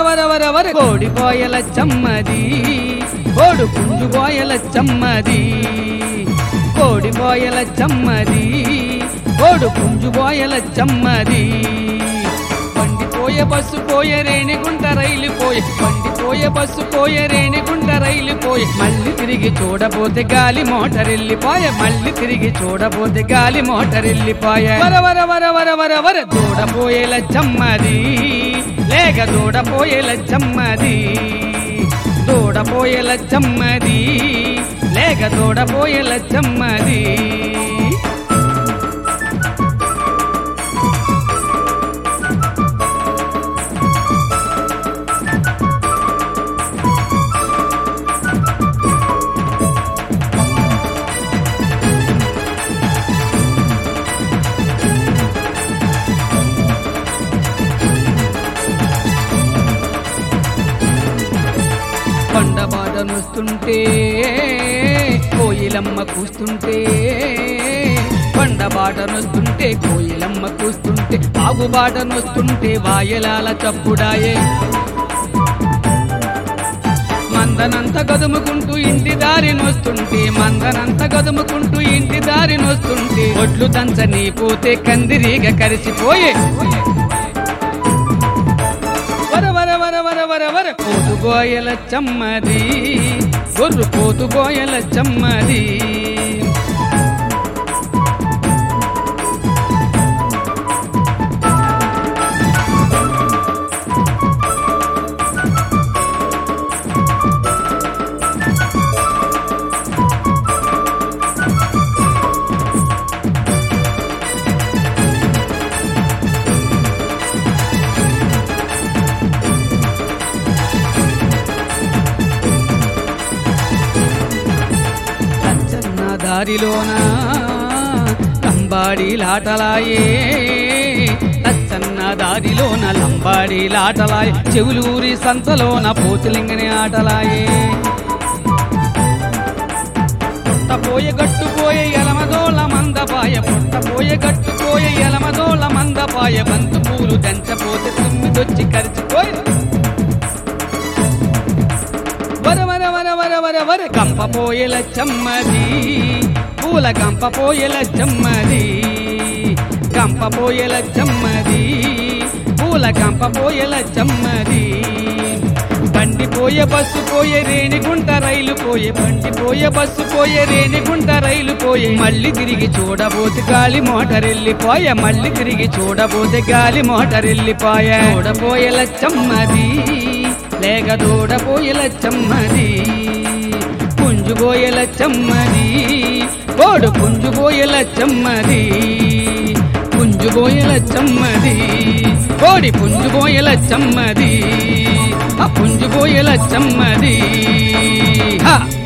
వర వర వర కోడి పోయల చమ్మది కోడు పుంజు పోయల చమ్మది కోడి పోయల చమ్మది కోడు పుంజు పోయల చమ్మది పండిపోయే బస్సు పోయే రేణిగుంట రైలు పోయే పండిపోయే బస్సు పోయే రేణిగుంట రైలు పోయే మళ్ళీ తిరిగి చూడబోతే గాలి మోటార్ వెళ్ళిపోయే మళ్ళీ తిరిగి చూడబోతే గాలి మోటార్ వెళ్ళిపోయే వర వర వర వర వర వర దూడపోయేల చమ్మది లేక దూడపోయేల చమ్మది దూడపోయేల చమ్మది లేక దూడపోయేల చమ్మది కొండబాట నొస్తుంటే కోయిలమ్మ కూస్తుంటే కొండబాట నొస్తుంటే కోయిలమ్మ కూస్తుంటే బాగుబాట నొస్తుంటే వాయలాల చప్పుడాయే మందనంత గదుముకుంటూ ఇంటి దారి నొస్తుంటే మందనంత గదుముకుంటూ ఇంటి దారి నొస్తుంటే ఒడ్లు దంచని పోతే కందిరీగ కరిచిపోయే వర వర వర వర వర వర పోతు గోయల చమ్మది గొర్రు పోతు గోయల చమ్మది లచ్చన్న దారిలోన లంబాడి లాటలాయే లచ్చన్న దారిలోన లంబాడి లాటలాయే చెవులూరి సంతలోన పోతులింగని ఆటలాయే పుట్టపోయే గట్టుపోయే ఎలమదోళ మందపాయ పుట్టపోయే గట్టుపోయే ఎలమదోళ మందపాయ బంతు పూలు దంచపోతే తుమ్మిదొచ్చి కరిచిపోయి వర వర వర వర వర వర కంప పోయల చమ్మది పూల కంప పోయల చమ్మది కంప పోయల చమ్మది పూల కంప పోయల చమ్మది బండి పోయే బస్సు పోయే రేణిగుంట రైలు పోయే బండి పోయే బస్సు పోయే రేణిగుంట రైలు పోయే మళ్ళీ తిరిగి చూడబోతే గాలి మోటార్ వెళ్ళిపోయే మళ్ళీ తిరిగి చూడబోతే గాలి మోటార్ వెళ్ళిపోయే చూడపోయేల చమ్మది లేక దూడపోయేల చమ్మది పుంజుబోయేల చమ్మది కోడు పుంజుబోయేల చమ్మది పుంజుబోయేల చమ్మది కోడి పుంజుబోయేల చమ్మది ఆ పుంజుబోయేల చమ్మది హా